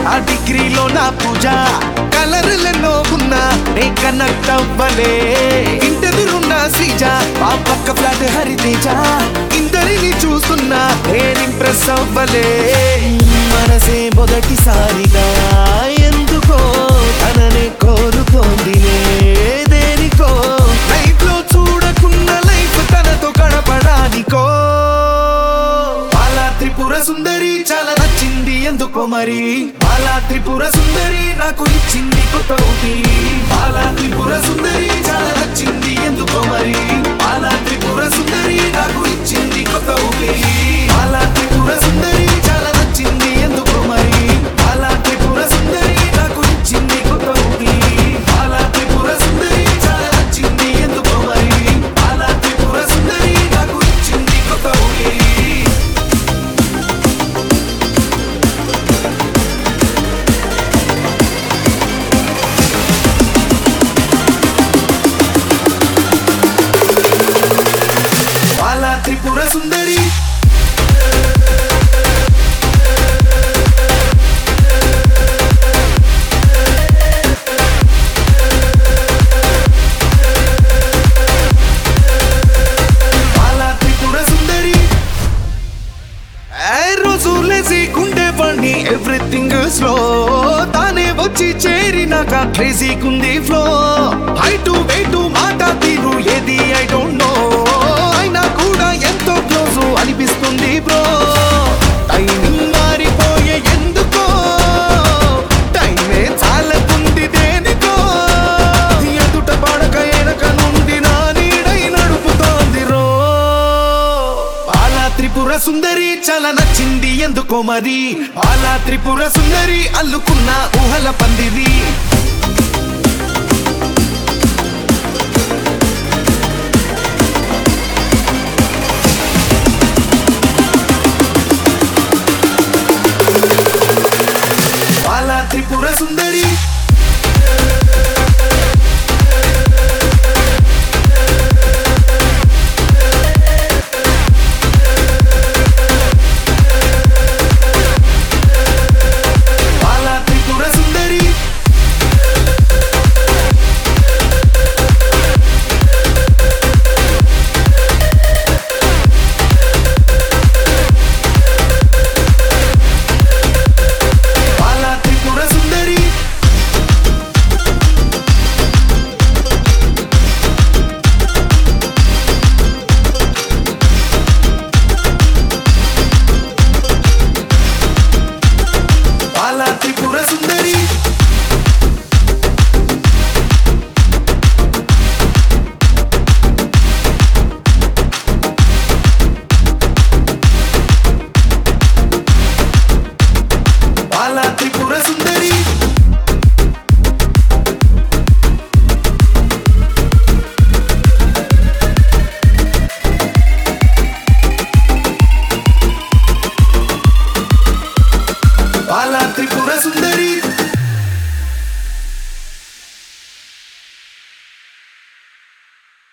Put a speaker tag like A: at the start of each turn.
A: ఆ డిగ్రీలో నా పూజ కలర్లెన్నో ఉన్నా నే కనెక్ట్ అవ్వలే ఇంటెదురున్న శ్రీజ ఆ పక్క ఫ్లాట్ హరితేజ ఇందరిని చూస్తున్నా నేను ఇంప్రెస్ అవ్వలే మనసే మొదటిసారిగా ఎందుకో తననే కోరుతోందిలే దేనికో లైఫ్ లో చూడకున్న లైఫ్ తనతో గడపడానికో బాలా త్రిపుర సుందరి చాలా నచ్చింది ఎందుకో మరి బాలా త్రిపుర సుందరి నాకు ఇచ్చింది కొత్త ఊపిరి బాలా త్రిపుర సుందరి చాలా నచ్చింది ఎందుకో మరి బాలా త్రిపుర సుందరి నాకు ఇచ్చింది కొత్త ఊపిరి బాలా త్రిపుర సుందరి చాలా నచ్చింది ఎందుకో మరి బాలా త్రిపుర సుందరి నాకు ఇచ్చింది కొత్త ఊపిరి బాలా త్రిపుర సుందరి చాలా నచ్చింది ఎందుకో మరి బాలా త్రిపుర సుందరి నాకు ఇచ్చింది కొత్త ఊపిరి బాలా త్రిపుర సుందరి బాలా త్రిపుర సుందరి ఏ రోజు లేసి గుండె పని ఎవ్రీథింగ్ స్లో తానే వచ్చి చేరినాక క్రేజీ కుంది ఫ్లో హైటు వెయిటు మాట తీరు ఏది ఐ డోంట్ నో అయినా కూడా ఎంతో క్లోజ్ అనిపిస్తుంది బ్రో టైమింగ్ మారిపోయే ఎందుకో టైమే చాలకుంది దేనికో ఎదుట పడక ఎనక నుండి నా నీడై నడుపుతోంది రో బాలా త్రిపుర సుందరి చాలా నచ్చింది ఎందుకో మరి బాలా త్రిపుర సుందరి అల్లుకున్న ఊహల పందిరి బాలా త్రిపుర సుందరి